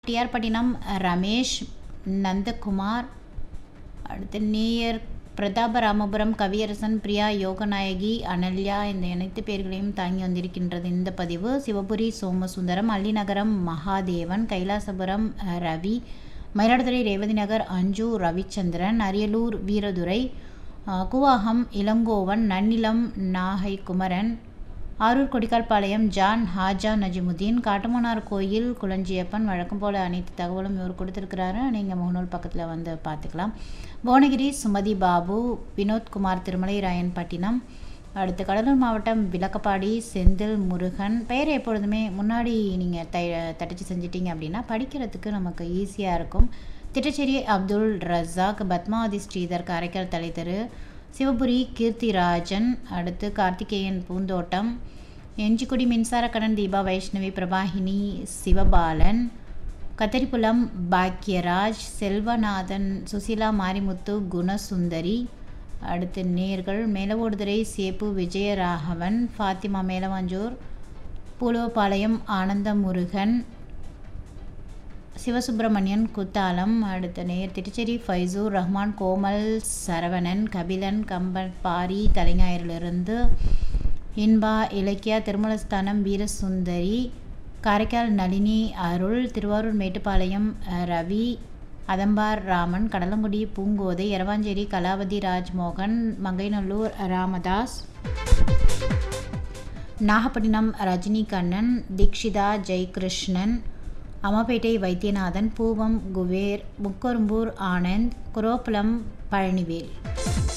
டிஆர்பட்டினம் ரமேஷ் நந்தகுமார் அடுத்து நேயர் பிரதாபராமபுரம் கவியரசன் பிரியா யோகநாயகி அனல்யா இந்த அனைத்து பேர்களையும் தாங்கி வந்திருக்கின்றது இந்த பதிவு சிவபுரி சோமசுந்தரம் அள்ளிநகரம் மகாதேவன் கைலாசபுரம் அஹ், ரவி மயிலாடுதுறை ரேவதி நகர் அஞ்சு ரவிச்சந்திரன் அரியலூர் வீரதுரை அஹ், கூவாகம் இளங்கோவன் நன்னிலம் நாகை குமரன் ஆரூர் கொடிக்கால்பாளையம் ஜான் ஹாஜா நஜிமுதீன் காட்டுமன்னார் கோயில் குளஞ்சியப்பன் வழக்கம் போல் அனைத்து தகவலும் இவர் கொடுத்துருக்கிறாரு நீங்கள் முகநூல் பக்கத்தில் வந்து பார்த்துக்கலாம் புவனகிரி சுமதி பாபு வினோத்குமார் திருமலை ராயன்பட்டினம் அடுத்து கடலூர் மாவட்டம் விளக்கப்பாடி செந்தில் முருகன் பெயரை எப்பொழுதுமே முன்னாடி நீங்கள் த தட்டச்சு செஞ்சிட்டீங்க அப்படின்னா படிக்கிறதுக்கு நமக்கு ஈஸியாக இருக்கும் திட்டச்சேரி அப்துல் ரஸாக் பத்மாவதி ஸ்ரீதர் காரைக்கால் தலைத்தெரு சிவபுரி கீர்த்திராஜன் அடுத்து கார்த்திகேயன் பூந்தோட்டம் எஞ்சிக்குடி மின்சாரக்கடன் தீபா வைஷ்ணவி பிரபாகினி சிவபாலன் கத்தரிப்புலம் பாக்யராஜ் செல்வநாதன் சுசிலா மாரிமுத்து குணசுந்தரி அடுத்து நேர்கள் மேலவோடுதுறை சேப்பு விஜயராகவன் ஃபாத்திமா மேலவாஞ்சூர் பூலுவபாளையம் ஆனந்த முருகன் சிவசுப்பிரமணியன் குத்தாலம் அடுத்த நேர் திட்டச்சேரி ஃபைசூர் ரஹ்மான் கோமல் சரவணன் கபிலன் கம்பன் பாரி தலைஞாயிலிருந்து இன்பா இலக்கியா திருமலஸ்தானம் வீரசுந்தரி காரைக்கால் நளினி அருள் திருவாரூர் மேட்டுப்பாளையம் அஹ், ரவி அதம்பார் ராமன் கடலங்குடி பூங்கோதை எரவாஞ்சேரி கலாவதி ராஜ்மோகன் மங்கைநல்லூர் ராமதாஸ் நாகப்பட்டினம் ரஜினிகண்ணன் தீக்ஷிதா ஜெயகிருஷ்ணன் அம்மாப்பேட்டை வைத்தியநாதன் பூவம் குபேர் முக்கொரும்பூர் ஆனந்த் குரோப்பலம் பழனிவேல்